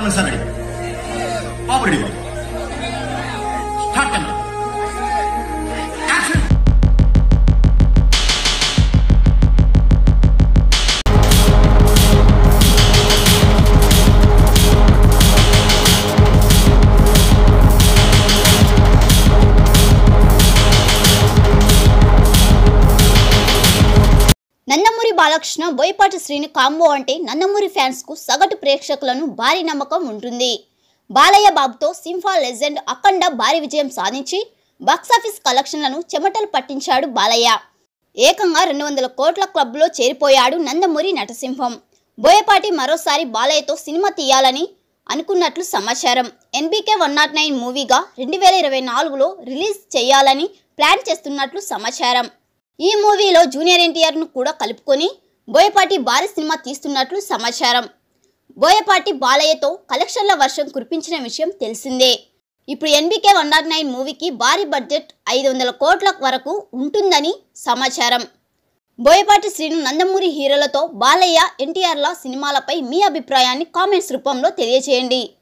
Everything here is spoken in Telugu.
పర్ఫార్మెన్స్ అని బాబు ready start camera action Nandamuri Balakrishna Boyapati Srini combo అంటే నందమూరి ఫ్యాన్స్ కు సగటు ప్రేక్షకులను భారీ నమ్మకం ఉంటుంది బాలయ్య బాబుతో సింఫా లెజెండ్ అఖండ భారీ విజయం సాధించి బాక్సాఫీస్ కలెక్షన్లను చెమటలు పట్టించాడు బాలయ్య ఏకంగా రెండు వందల కోట్ల క్లబ్లో చేరిపోయాడు నందమూరి నటసింహం బోయపాటి మరోసారి బాలయ్యతో సినిమా తీయాలని అనుకున్నట్లు సమాచారం ఎన్బీకే వన్ నాట్ నైన్ మూవీగా రెండు వేల ఇరవై నాలుగులో రిలీజ్ చేయాలని ప్లాన్ చేస్తున్నట్లు సమాచారం ఈ మూవీలో జూనియర్ ఎన్టీఆర్ను కూడా కలుపుకొని బోయపాటి భారీ సినిమా తీస్తున్నట్లు సమాచారం బోయపాటి బాలయ్యతో కలెక్షన్ల వర్షం కురిపించిన విషయం తెలిసిందే ఇప్పుడు ఎన్బికే వన్ నాట్ నైన్ మూవీకి భారీ బడ్జెట్ ఐదు వందల కోట్ల వరకు ఉంటుందని సమాచారం బోయపాటి శ్రీను నందమూరి హీరోలతో బాలయ్య ఎన్టీఆర్ల సినిమాలపై మీ అభిప్రాయాన్ని కామెంట్స్ రూపంలో తెలియజేయండి